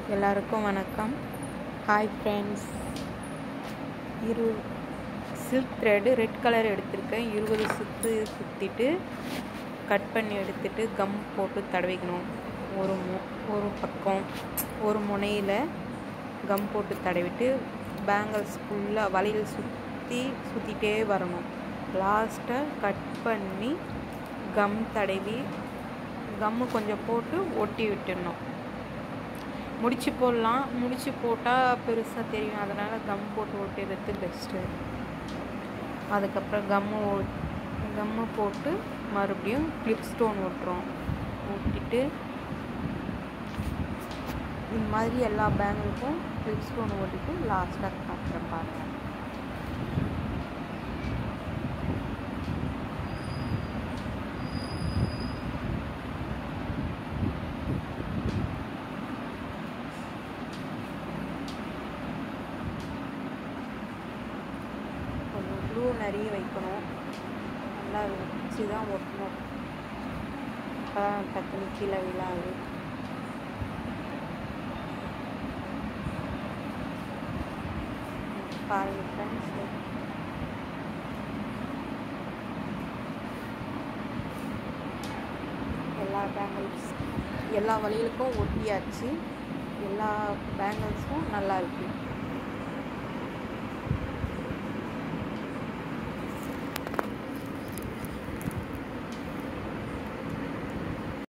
எல்லாருக்கும் வணக்கம் hi friends இரு சில்க் த்ரெட்டு ரெட் கலர் எடுத்திருக்கேன் இருபது சுற்று சுற்றிட்டு கட் பண்ணி எடுத்துட்டு கம் போட்டு தடவிக்கணும் ஒரு மு ஒரு பக்கம் ஒரு முனையில் கம் போட்டு தடவிட்டு பேங்கிள்ஸ் ஃபுல்லாக வளையல் சுற்றி சுற்றிட்டே வரணும் லாஸ்ட்டாக கட் பண்ணி கம் தடவி கம்மு கொஞ்சம் போட்டு ஒட்டி விட்டுடணும் முடிச்சு போடலாம் முடிச்சு போட்டால் பெருசாக தெரியும் அதனால் கம் போட்டு ஒட்டிடுறது பெஸ்ட்டு அதுக்கப்புறம் கம்மு கம்மு போட்டு மறுபடியும் கிளிப் ஸ்டோன் ஒட்டுறோம் ஒட்டிட்டு இந்த மாதிரி எல்லா பேங்குக்கும் கிளிப் ஸ்டோன் ஒட்டிட்டு லாஸ்ட்டாக காட்டுறேன் பாருங்கள் கொஞ்சம் க்ளூ நிறைய வைக்கணும் நல்லா வச்சு தான் ஒட்டணும் அப்போ தான் டக்குனு கீழே விழாது பாருங்க ஃப்ரெண்ட்ஸ் எல்லா பேங்கிள்ஸ் எல்லா வழிகளுக்கும் ஒட்டியாச்சு எல்லா பேங்கிள்ஸும் நல்லா இருக்குது